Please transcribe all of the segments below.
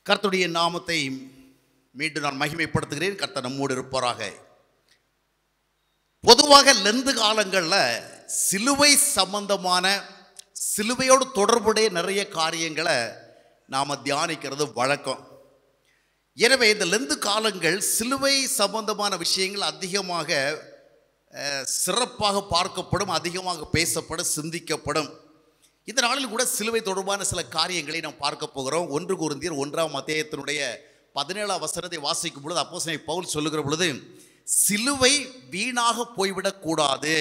கர்த்தருடைய நாமத்தை மீண்டும் நான் மகிமைப்படுத்துகிறேன் கர்த்தர் நம்மோடு இருப்பாராக பொதுவாக லெந்து காலங்களில் சிலுவை சம்பந்தமான சிலுவையோடு தொடர்புடைய நிறைய காரியங்களை நாம் தியானிக்கிறது வழக்கம் எனவே இந்த லெந்து காலங்கள் சிலுவை சம்பந்தமான விஷயங்கள் அதிகமாக அஹ், சிறப்பாக பார்க்கப்படும் அதிகமாக பேசப்படும் சிந்திக்கப்படும் இந்த நாளில் கூட சிலுவை தொடர்பான சில காரியங்களை நாம் பார்க்க போகிறோம் ஒன்று குருந்தியர் ஒன்றாம் அத்தியாயத்தினுடைய பதினேழாம் வசனத்தை வாசிக்கும் பொழுது அப்போ பவுல் சொல்லுகிற பொழுது சிலுவை வீணாக போய்விடக்கூடாது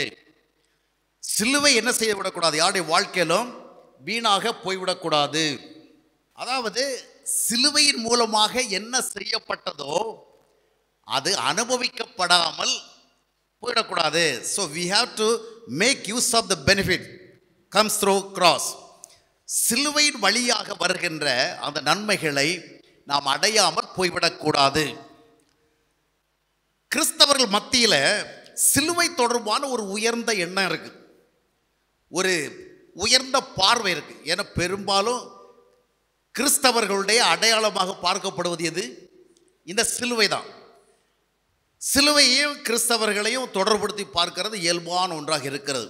சிலுவை என்ன செய்ய விடக்கூடாது யாருடைய வாழ்க்கையிலும் வீணாக போய்விடக்கூடாது அதாவது சிலுவையின் மூலமாக என்ன செய்யப்பட்டதோ அது அனுபவிக்கப்படாமல் போயிடக்கூடாது so we have to make use of the benefit comes through cross சிலுவையின் வழியாக வருகின்ற அந்த நன்மைகளை நாம் அடையாமல் போய்விடக்கூடாது கிறிஸ்தவர்கள் மத்தியில் சிலுவை தொடர்பான ஒரு உயர்ந்த எண்ணம் இருக்கு ஒரு உயர்ந்த பார்வை இருக்கு ஏன்னா பெரும்பாலும் கிறிஸ்தவர்களுடைய அடையாளமாக பார்க்கப்படுவது எது இந்த சிலுவை தான் சிலுவையையும் கிறிஸ்தவர்களையும் தொடர்படுத்தி பார்க்கிறது இயல்பான ஒன்றாக இருக்கிறது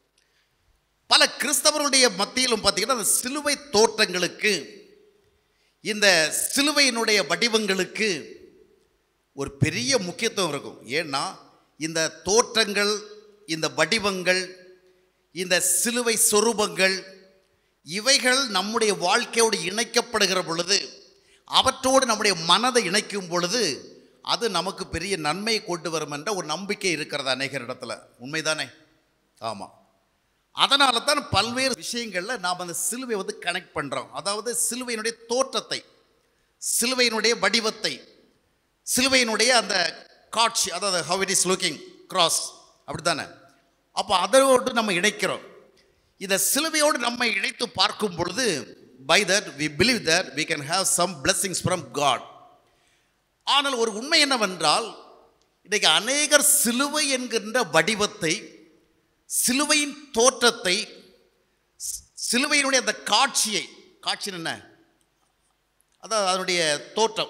பல கிறிஸ்தவர்களுடைய மத்தியிலும் பார்த்தீங்கன்னா அந்த சிலுவை தோற்றங்களுக்கு இந்த சிலுவையினுடைய வடிவங்களுக்கு ஒரு பெரிய முக்கியத்துவம் இருக்கும் ஏன்னா இந்த தோற்றங்கள் இந்த வடிவங்கள் இந்த சிலுவை சொரூபங்கள் இவைகள் நம்முடைய வாழ்க்கையோடு இணைக்கப்படுகிற பொழுது அவற்றோடு நம்முடைய மனதை இணைக்கும் பொழுது அது நமக்கு பெரிய நன்மையை கொண்டு வரும் என்ற ஒரு நம்பிக்கை இருக்கிறது அநேகர் இடத்துல உண்மைதானே ஆமாம் அதனால தான் பல்வேறு விஷயங்களில் நாம் அந்த சிலுவை வந்து கனெக்ட் பண்ணுறோம் அதாவது சிலுவையினுடைய தோற்றத்தை சிலுவையினுடைய வடிவத்தை சிலுவையினுடைய அந்த காட்சி அதாவது how it is looking cross அப்படி தானே அப்போ அதோடு நம்ம இணைக்கிறோம் இந்த சிலுவையோடு நம்ம இணைத்து பார்க்கும் பொழுது by that we believe that we can have some blessings from God ஆனால் ஒரு உண்மை என்னவென்றால் இன்றைக்கு அநேகர் சிலுவை என்கின்ற வடிவத்தை சிலுவையின் தோற்றத்தை சி- சிலுவையினுடைய அந்த காட்சியை காட்சி என்ன அதாவது அதனுடைய தோற்றம்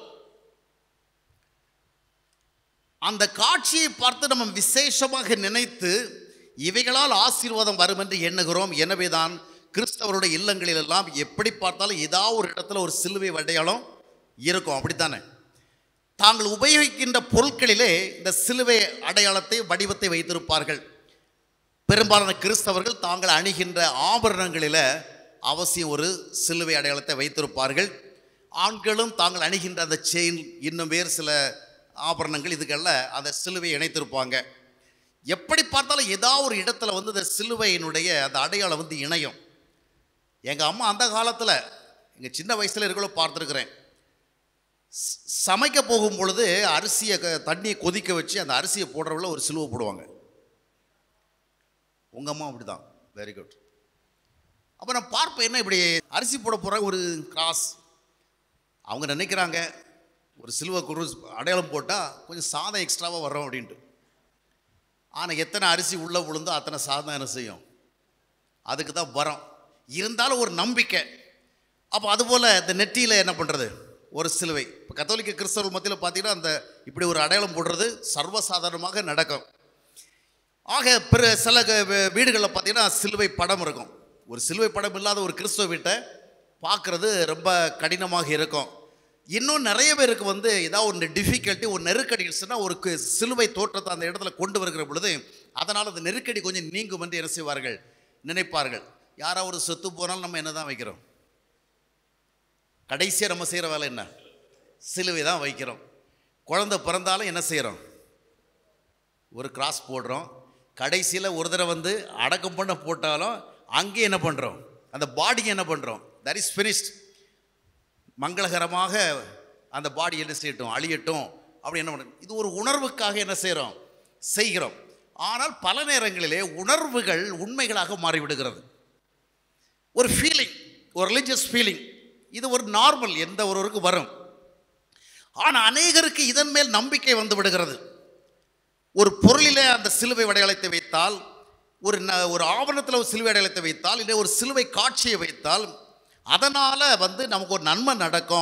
அந்த காட்சியை பார்த்து நம்ம விசேஷமாக நினைத்து இவைகளால் ஆசீர்வாதம் வரும் என்று எண்ணுகிறோம் எனவேதான் கிறிஸ்தவருடைய இல்லங்களில் எல்லாம் எப்படி பார்த்தாலும் ஏதாவது ஒரு இடத்துல ஒரு சிலுவை அடையாளம் இருக்கும் அப்படித்தானே தாங்கள் உபயோகிக்கின்ற பொருட்களிலே இந்த சிலுவை அடையாளத்தை வடிவத்தை வைத்திருப்பார்கள் பெரும்பாலான கிறிஸ்தவர்கள் தாங்கள் அணிகின்ற ஆபரணங்களில் அவசியம் ஒரு சிலுவை அடையாளத்தை வைத்திருப்பார்கள் ஆண்களும் தாங்கள் அணிகின்ற அந்த செயின் இன்னும் வேறு சில ஆபரணங்கள் இதுக்கெல்லாம் அந்த சிலுவை இணைத்திருப்பாங்க எப்படி பார்த்தாலும் ஏதாவது ஒரு இடத்துல வந்து இந்த சிலுவையினுடைய அந்த அடையாளம் வந்து இணையும் எங்கள் அம்மா அந்த காலத்தில் எங்கள் சின்ன வயசில் இருக்கல பார்த்துருக்குறேன் ச- சமைக்க போகும் பொழுது அரிசியை க- தண்ணியை கொதிக்க வச்சு அந்த அரிசியை போடுறவங்கள ஒரு சிலுவை போடுவாங்க உங்கள் அம்மா அப்படி தான் வெரி குட் அப்போ நான் பார்ப்பேன் என்ன இப்படி அரிசி போட போகிற ஒரு கிராஸ் அவங்க நினைக்கிறாங்க ஒரு சிலுவை குரு அடையாளம் போட்டால் கொஞ்சம் சாதம் எக்ஸ்ட்ராவாக வரும் அப்படின்ட்டு ஆனால் எத்தனை அரிசி உள்ளே விழுந்தோ அத்தனை சாதம் என்ன செய்யும் அதுக்கு தான் வரும் இருந்தாலும் ஒரு நம்பிக்கை அப்போ அதுபோல் இந்த நெற்றியில் என்ன பண்ணுறது ஒரு சிலுவை இப்போ கத்தோலிக்க கிறிஸ்தவர்கள் மத்தியில் பார்த்தீங்கன்னா அந்த இப்படி ஒரு அடையாளம் போடுறது சர்வசாதாரணமாக நடக்கும் ஆக பிற சில க- வீ- வீடுகளில் பார்த்தீங்கன்னா சிலுவை படம் இருக்கும் ஒரு சிலுவை படம் இல்லாத ஒரு கிறிஸ்துவ வீட்டை பார்க்குறது ரொம்ப கடினமாக இருக்கும் இன்னும் நிறைய பேருக்கு வந்து ஏதாவது ஒரு டிஃபிகல்ட்டி ஒரு நெருக்கடி இருந்துச்சுன்னா ஒரு கு- சிலுவை தோற்றத்தை அந்த இடத்துல கொண்டு வருகிற பொழுது அதனால் அந்த நெருக்கடி கொஞ்சம் நீங்கும் என்று என்ன செய்வார்கள் நினைப்பார்கள் யாராவது செத்து போனாலும் நம்ம என்ன தான் வைக்கிறோம் கடைசியாக நம்ம செய்கிற வேலை என்ன சிலுவை தான் வைக்கிறோம் குழந்தை பிறந்தாலும் என்ன செய்கிறோம் ஒரு கிராஸ் போடுறோம் கடைசியில் ஒரு தடவை வந்து அடக்கம் பண்ண போட்டாலும் அங்கேயும் என்ன பண்ணுறோம் அந்த பாடிக்கு என்ன பண்ணுறோம் தட் இஸ் ஃபினிஷ்ட் மங்களகரமாக அந்த பாடி என்ன செய்யட்டும் அழியட்டும் அப்படி என்ன பண்ணுறோம் இது ஒரு உணர்வுக்காக என்ன செய்கிறோம் செய்கிறோம் ஆனால் பல நேரங்களிலே உணர்வுகள் உண்மைகளாக மாறிவிடுகிறது ஒரு ஃபீலிங் ஒரு ரிலிஜியஸ் ஃபீலிங் இது ஒரு நார்மல் எந்த ஒருவருக்கு வரும் ஆனால் அநேகருக்கு இதன் மேல் நம்பிக்கை வந்து விடுகிறது ஒரு பொருளிலே அந்த சிலுவை அடையாளத்தை வைத்தால் ஒரு ந- ஒரு ஆவணத்தில் ஒரு சிலுவை அடையாளத்தை வைத்தால் இல்லை ஒரு சிலுவை காட்சியை வைத்தால் அதனால் வந்து நமக்கு ஒரு நன்மை நடக்கும்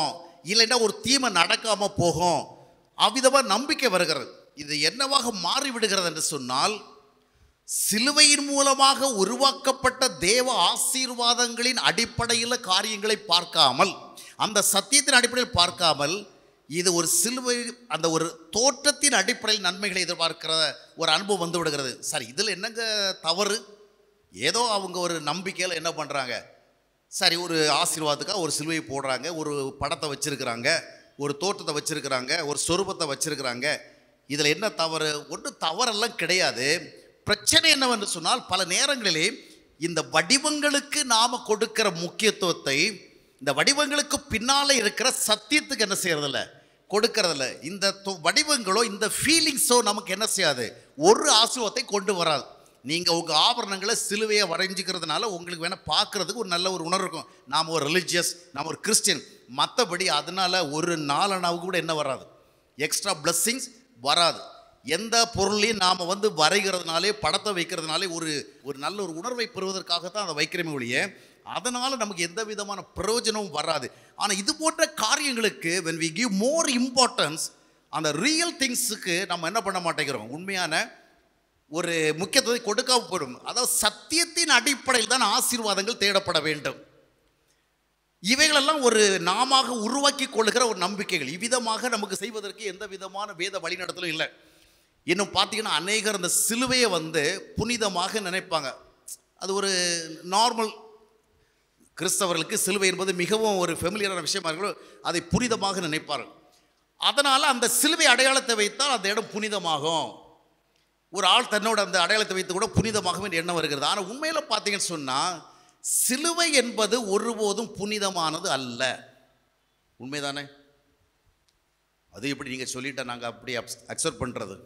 இல்லைன்னா ஒரு தீமை நடக்காம போகும் அவ்விதமாக நம்பிக்கை வருகிறது இது என்னவாக மாறிவிடுகிறது என்று சொன்னால் சிலுவையின் மூலமாக உருவாக்கப்பட்ட தேவ ஆசீர்வாதங்களின் அடிப்படையில் காரியங்களை பார்க்காமல் அந்த சத்தியத்தின் அடிப்படையில் பார்க்காமல் இது ஒரு சிலுவை அந்த ஒரு தோற்றத்தின் அடிப்படையில் நன்மைகளை எதிர்பார்க்கிற ஒரு அனுபவம் வந்து விடுகிறது சரி இதில் என்னங்க தவறு ஏதோ அவங்க ஒரு நம்பிக்கையில் என்ன பண்ணுறாங்க சரி ஒரு ஆசீர்வாதத்துக்காக ஒரு சிலுவையை போடுறாங்க ஒரு படத்தை வச்சிருக்கிறாங்க ஒரு தோற்றத்தை வச்சிருக்கிறாங்க ஒரு சொரூபத்தை வச்சிருக்கிறாங்க இதில் என்ன தவறு ஒன்றும் தவறெல்லாம் கிடையாது பிரச்சனை என்னவென்று சொன்னால் பல நேரங்களிலே இந்த வடிவங்களுக்கு நாம் கொடுக்கிற முக்கியத்துவத்தை இந்த வடிவங்களுக்கு பின்னாலே இருக்கிற சத்தியத்துக்கு என்ன செய்யறதில்ல கொடுக்கறதில்ல இந்த தொ- வடிவங்களோ இந்த ஃபீலிங்ஸோ நமக்கு என்ன செய்யாது ஒரு ஆசீர்வாதத்தை கொண்டு வராது நீங்கள் உங்கள் ஆபரணங்களை சிலுவையை வரைஞ்சிக்கிறதுனால உங்களுக்கு வேணால் பார்க்குறதுக்கு ஒரு நல்ல ஒரு உணர்வு இருக்கும் நாம் ஒரு ரிலிஜியஸ் நாம் ஒரு கிறிஸ்டியன் மற்றபடி அதனால் ஒரு நாலனாவுக்கு கூட என்ன வராது எக்ஸ்ட்ரா blessings வராது எந்த பொருளையும் நாம் வந்து வரைகிறதுனாலே படத்தை வைக்கிறதுனாலே ஒரு ஒரு நல்ல ஒரு உணர்வை பெறுவதற்காகத்தான் அதை வைக்கிறோமே ஒழிய அதனால் நமக்கு எந்த விதமான பிரயோஜனமும் வராது ஆனால் இது போன்ற காரியங்களுக்கு when we give more importance அந்த ரியல் திங்ஸுக்கு நம்ம என்ன பண்ண மாட்டேங்கிறோம் உண்மையான ஒரு முக்கியத்துவத்தை கொடுக்காம போயிடும் அதாவது சத்தியத்தின் அடிப்படையில் தான் ஆசீர்வாதங்கள் தேடப்பட வேண்டும் இவைகளெல்லாம் ஒரு நாம உருவாக்கி கொள்ளுகிற ஒரு நம்பிக்கைகள் இவ்விதமாக நமக்கு செய்வதற்கு எந்த விதமான வேத வழிநடத்தலும் இல்லை இன்னும் பார்த்தீங்கன்னா அநேகர் அந்த சிலுவையை வந்து புனிதமாக நினைப்பாங்க அது ஒரு நார்மல் கிறிஸ்தவர்களுக்கு சிலுவை என்பது மிகவும் ஒரு ஃபெமிலியரான விஷயமா இருக்கும் அதை புனிதமாக நினைப்பார்கள் அதனால் அந்த சிலுவை அடையாளத்தை வைத்தால் அந்த இடம் புனிதமாகும் ஒரு ஆள் தன்னோட அந்த அடையாளத்தை வைத்து கூட புனிதமாகும் என்று எண்ணம் வருகிறது ஆனால் உண்மையில் பார்த்தீங்கன்னு சொன்னால் சிலுவை என்பது ஒருபோதும் புனிதமானது அல்ல உண்மைதானே அது எப்படி நீங்கள் சொல்லிட்டா நாங்கள் அப்படி அக்செப்ட் பண்ணுறது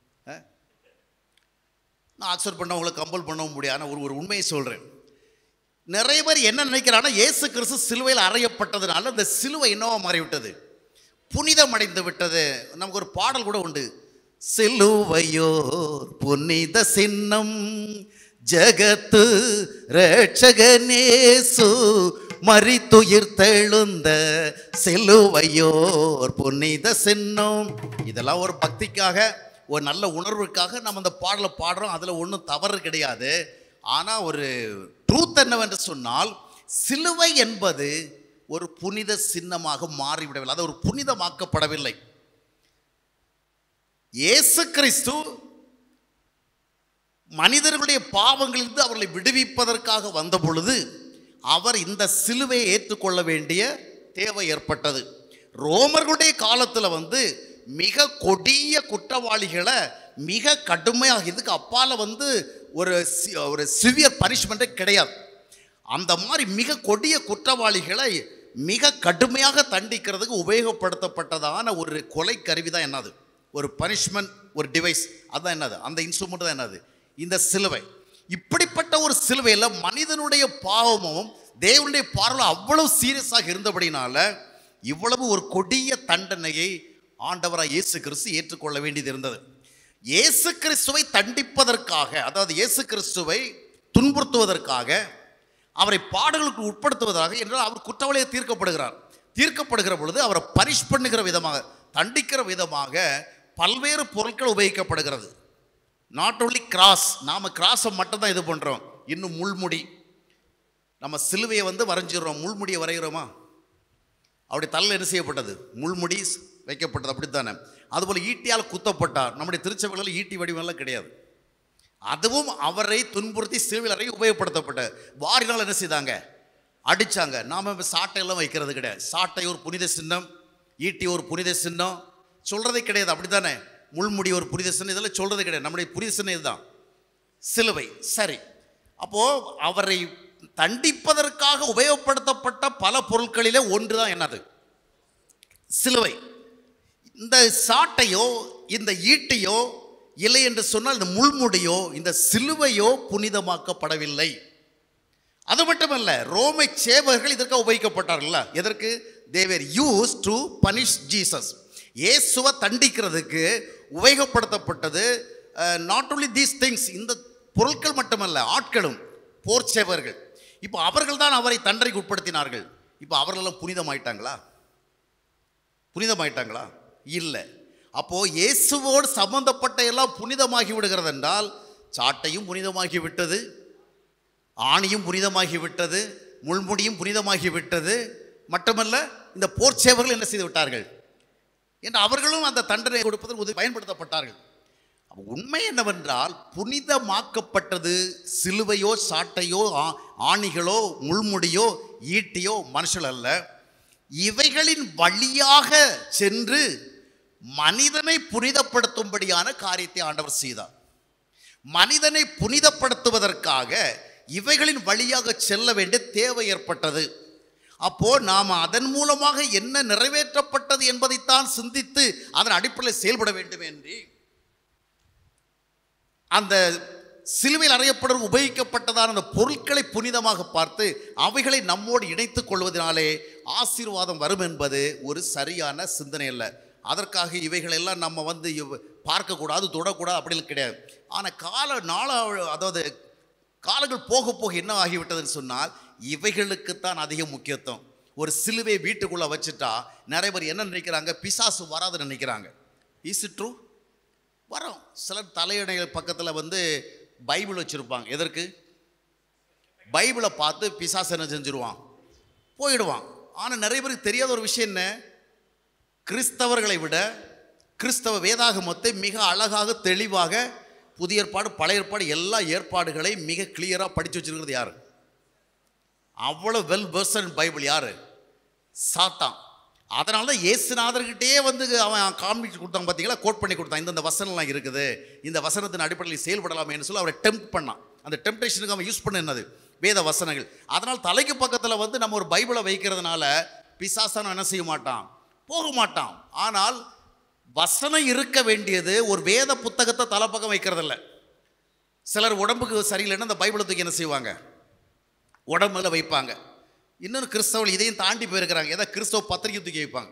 நான் அக்செப்ட் பண்ண உங்களை கம்பல் பண்ணவும் முடியாது ஆனால் ஒரு ஒரு உண்மையை சொல்கிறேன் நிறைய பேர் என்ன நினைக்கிறாங்கன்னா இயேசு கிறிஸ்து சிலுவையில் அறையப்பட்டதுனால இந்த சிலுவை என்னவா மாறிவிட்டது புனிதம் அடைந்து விட்டது நமக்கு ஒரு பாடல் கூட உண்டு சிலுவையோர் புனித சின்னம் ஜகத்து ரட்சகனேசு மறித்துயிர் தெழுந்த சிலுவையோர் புனித சின்னம் இதெல்லாம் ஒரு பக்திக்காக ஒரு நல்ல உணர்வுக்காக நம்ம அந்த பாடலை பாடுறோம் அதில் ஒன்றும் தவறு கிடையாது ஆனால் ஒரு ட்ரூத் என்னவென்று சொன்னால் சிலுவை என்பது ஒரு புனித சின்னமாக மாறிவிடவில்லை அது ஒரு புனிதமாக்கப்படவில்லை இயேசு கிறிஸ்து மனிதர்களுடைய பாவங்களிலிருந்து அவர்களை விடுவிப்பதற்காக வந்த பொழுது அவர் இந்த சிலுவையை ஏற்றுக்கொள்ள வேண்டிய தேவை ஏற்பட்டது ரோமர்களுடைய காலத்தில் வந்து மிக கொடிய குற்றவாளிகளை மிக கடுமையாக இதுக்கு அப்பால வந்து ஒரு சி- ஒரு சிவியர் பனிஷ்மெண்ட்டே கிடையாது அந்த மாதிரி மிக கொடிய குற்றவாளிகளை மிக கடுமையாக தண்டிக்கிறதுக்கு உபயோகப்படுத்தப்பட்டதான ஒரு கொலை கருவி தான் என்னது ஒரு பனிஷ்மெண்ட் ஒரு டிவைஸ் அதுதான் என்னது அந்த இன்ஸ்ட்ருமெண்ட் தான் என்னது இந்த சிலுவை இப்படிப்பட்ட ஒரு சிலுவையில் மனிதனுடைய பாவமும் தேவனுடைய பார்வை அவ்வளவு சீரியஸாக இருந்தபடினால இவ்வளவு ஒரு கொடிய தண்டனையை ஆண்டவராக இயேசு கிறிஸ்து ஏற்றுக்கொள்ள வேண்டியது இருந்தது இயேசு கிறிஸ்துவை தண்டிப்பதற்காக அதாவது இயேசு கிறிஸ்துவை துன்புறுத்துவதற்காக அவரை பாடுகளுக்கு உட்படுத்துவதாக என்றால் அவர் குற்றவாளியை தீர்க்கப்படுகிறார் தீர்க்கப்படுகிற பொழுது அவரை பனிஷ் பண்ணுகிற விதமாக தண்டிக்கிற விதமாக பல்வேறு பொருட்கள் உபயோகிக்கப்படுகிறது நாட் only கிராஸ் நாம் கிராஸை மட்டும் தான் இது பண்ணுறோம் இன்னும் முள்முடி நம்ம சிலுவையை வந்து வரைஞ்சிடுறோம் முள்முடியை வரைகிறோமா அவருடைய தலையில் என்ன செய்யப்பட்டது முள்முடி வைக்கப்பட்டது அப்படித்தானே அதுபோல் ஈட்டியால் குத்தப்பட்டார் நம்முடைய திருச்சபைகளில் ஈட்டி வடிவமெல்லாம் கிடையாது அதுவும் அவரை துன்புறுத்தி சிலுவையில் அறை உபயோகப்படுத்தப்பட்ட வாரினால் என்ன செய்தாங்க அடிச்சாங்க நாம இப்போ சாட்டையெல்லாம் வைக்கிறது கிடையாது சாட்டை ஒரு புனித சின்னம் ஈட்டி ஒரு புனித சின்னம் சொல்றதே கிடையாது அப்படித்தானே முள்முடி ஒரு புனித சின்னம் இதெல்லாம் சொல்றது கிடையாது நம்முடைய புனித சின்னம் இதுதான் சிலுவை சரி அப்போ அவரை தண்டிப்பதற்காக உபயோகப்படுத்தப்பட்ட பல பொருட்களிலே ஒன்று தான் என்னது சிலுவை இந்த சாட்டையோ இந்த ஈட்டியோ இல்லை என்று சொன்னால் இந்த முள்முடியோ இந்த சிலுவையோ புனிதமாக்கப்படவில்லை அது மட்டுமல்ல ரோமை சேவகர்கள் இதற்கு உபயோகிக்கப்பட்டார்கள்ல எதற்கு they were used to punish Jesus இயேசுவை தண்டிக்கிறதுக்கு உபயோகப்படுத்தப்பட்டது நாட் only தீஸ் திங்ஸ் இந்த பொருட்கள் மட்டுமல்ல ஆட்களும் போர் சேவகர்கள் இப்போ அவர்கள் தான் அவரை தண்டனைக்கு உட்படுத்தினார்கள் இப்போ அவர்களெல்லாம் புனிதமாயிட்டாங்களா புனிதமாயிட்டாங்களா இல்லை அப்போ இயேசுவோடு சம்பந்தப்பட்ட எல்லாம் புனிதமாகி விடுகிறது என்றால் சாட்டையும் புனிதமாகி விட்டது ஆணியும் புனிதமாகி விட்டது முள்முடியும் புனிதமாகி விட்டது மட்டுமல்ல இந்த போர் சேவர்கள் என்ன செய்து விட்டார்கள் என்று அவர்களும் அந்த தண்டனை கொடுப்பதற்கு உதவி பயன்படுத்தப்பட்டார்கள் அப்ப உண்மை என்னவென்றால் புனிதமாக்கப்பட்டது சிலுவையோ சாட்டையோ ஆ- ஆணிகளோ முள்முடியோ ஈட்டியோ மனுஷல் அல்ல இவைகளின் வழியாக சென்று மனிதனை புனிதப்படுத்தும்படியான காரியத்தை ஆண்டவர் செய்தார் மனிதனை புனிதப்படுத்துவதற்காக இவைகளின் வழியாக செல்ல வேண்டிய தேவை ஏற்பட்டது அப்போ நாம் அதன் மூலமாக என்ன நிறைவேற்றப்பட்டது என்பதைத்தான் சிந்தித்து அதன் அடிப்படையில் செயல்பட வேண்டும் என்று அந்த சிலுவையில் அறையப்படும் உபயோகிக்கப்பட்டதான அந்த பொருட்களை புனிதமாக பார்த்து அவைகளை நம்மோடு இணைத்துக் கொள்வதனாலே ஆசீர்வாதம் வரும் என்பது ஒரு சரியான சிந்தனை அல்ல அதற்காக இவைகளெல்லாம் நம்ம வந்து இவ்- பார்க்கக்கூடாது தொடக்கூடாது அப்படின்னு கிடையாது ஆனால் கால நாள அதாவது காலங்கள் போக போக என்ன ஆகிவிட்டதுன்னு சொன்னால் இவைகளுக்குத்தான் அதிக முக்கியத்துவம் ஒரு சிலுவை வீட்டுக்குள்ளே வச்சுட்டா நிறைய பேர் என்ன நினைக்கிறாங்க பிசாசு வராதுன்னு நினைக்கிறாங்க இஸ் ட்ரூ வரோம் சிலர் தலையணைகள் பக்கத்தில் வந்து பைபிள் வச்சுருப்பாங்க எதற்கு பைபிளை பார்த்து பிசாசு என்ன செஞ்சுருவான் போயிடுவான் ஆனால் நிறைய பேருக்கு தெரியாத ஒரு விஷயம் என்ன கிறிஸ்தவர்களை விட கிறிஸ்தவ வேதாகமத்தை மிக அழகாக தெளிவாக புதிய ஏற்பாடு பழைய ஏற்பாடு எல்லா ஏற்பாடுகளையும் மிக கிளியராக படித்து வச்சிருக்கிறது யார் அவ்வளோ வெல் வெர்சன் பைபிள் யார் சாத்தான் அதனால தான் இயேசுநாதர்கிட்டே வந்து அவன் காமிச்சு கொடுத்தான் பார்த்தீங்களா கோட் பண்ணி கொடுத்தான் இந்த இந்த வசனம்லாம் இருக்குது இந்த வசனத்தின் அடிப்படையில் செயல்படலாமேன்னு சொல்லி அவரை டெம்ப் பண்ணான் அந்த டெம்டேஷனுக்கு அவன் யூஸ் பண்ண என்னது வேத வசனங்கள் அதனால் தலைக்கு பக்கத்தில் வந்து நம்ம ஒரு பைபிளை வைக்கிறதுனால பிசாசான என்ன செய்ய மாட்டான் போக மாட்டான் ஆனால் வசனம் இருக்க வேண்டியது ஒரு வேத புத்தகத்தை தலைப்பக்கம் வைக்கிறதில்ல சிலர் உடம்புக்கு சரியில்லைன்னா அந்த பைபிளை தூக்கி என்ன செய்வாங்க உடம்புல வைப்பாங்க இன்னொரு கிறிஸ்தவர்கள் இதையும் தாண்டி போயிருக்கிறாங்க ஏதோ கிறிஸ்தவ பத்திரிக்கை தூக்கி வைப்பாங்க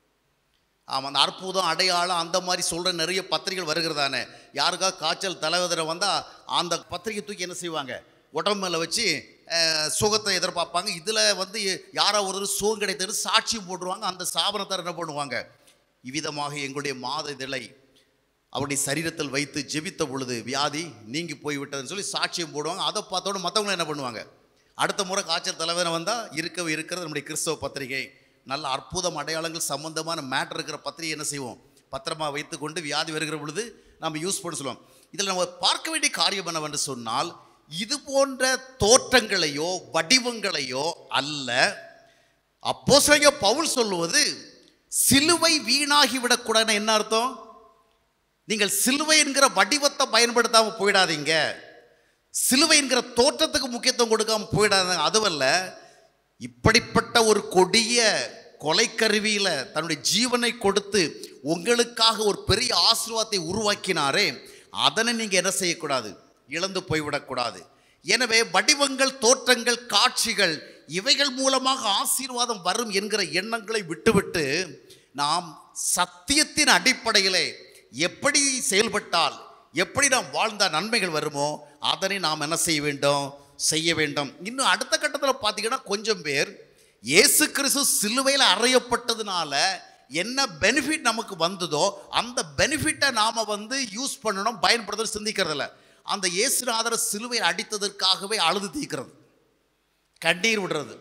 ஆமாம் அந்த அற்புதம் அடையாளம் அந்த மாதிரி சொல்கிற நிறைய பத்திரிகைகள் வருகிறதானே யாருக்கா காய்ச்சல் தலைவதரை வந்தால் அந்த பத்திரிக்கை தூக்கி என்ன செய்வாங்க உடம்பு மேலே வச்சு அஹ், சுகத்தை எதிர்பார்ப்பாங்க இதில் வந்து யாரோ ஒரு சுகம் கிடைத்தது சாட்சியும் போட்டுருவாங்க அந்த ஸ்தாபனத்தார் என்ன பண்ணுவாங்க இவ்விதமாக எங்களுடைய மாத இதழை அவருடைய சரீரத்தில் வைத்து ஜெபித்த பொழுது வியாதி நீங்கி போய்விட்டதுன்னு சொல்லி சாட்சியம் போடுவாங்க அதை பார்த்தோட மற்றவங்க என்ன பண்ணுவாங்க அடுத்த முறை காய்ச்சல் தலைவரை வந்தால் இருக்கவே இருக்கிறது நம்முடைய கிறிஸ்தவ பத்திரிகை நல்ல அற்புதம் அடையாளங்கள் சம்பந்தமான மேட்டர் இருக்கிற பத்திரிகை என்ன செய்வோம் பத்திரமா வைத்துக்கொண்டு வியாதி வருகிற பொழுது நம்ம யூஸ் பண்ண சொல்லுவோம் இதில் நம்ம பார்க்க வேண்டிய காரியம் என்னவென்று சொன்னால் இது போன்ற தோற்றங்களையோ வடிவங்களையோ அல்ல அப்போஸ்தலனாகிய பவுல் சொல்லுவது சிலுவை வீணாகி விடக்கூடாதுன்னு என்ன அர்த்தம் நீங்கள் சிலுவை என்கிற வடிவத்தை பயன்படுத்தாம போயிடாதீங்க சிலுவை என்கிற தோற்றத்துக்கு முக்கியத்துவம் கொடுக்காம போயிடாதீங்க அதுவல்ல இப்படிப்பட்ட ஒரு கொடிய கொலைக்கருவியில தன்னுடைய ஜீவனை கொடுத்து உங்களுக்காக ஒரு பெரிய ஆசீர்வாதத்தை உருவாக்கினாரே அதனை நீங்க என்ன செய்யக்கூடாது இழந்து போய்விடக்கூடாது எனவே வடிவங்கள் தோற்றங்கள் காட்சிகள் இவைகள் மூலமாக ஆசீர்வாதம் வரும் என்கிற எண்ணங்களை விட்டுவிட்டு நாம் சத்தியத்தின் அடிப்படையிலே எப்படி செயல்பட்டால் எப்படி நாம் வாழ்ந்த நன்மைகள் வருமோ அதனை நாம் என்ன செய்ய வேண்டும் செய்ய வேண்டும் இன்னும் அடுத்த கட்டத்தில் பார்த்தீங்கன்னா கொஞ்சம் பேர் இயேசு கிறிஸ்து சிலுவையில் அறையப்பட்டதுனால என்ன பெனிஃபிட் நமக்கு வந்ததோ அந்த பெனிஃபிட்டை நாம் வந்து யூஸ் பண்ணணும் பயன்படுத்த சிந்திக்கிறதில்ல அந்த இயேசுநாதரை சிலுவையில் அடித்ததற்காகவே அழுது தீக்கிறது கண்ணீர் விடுறது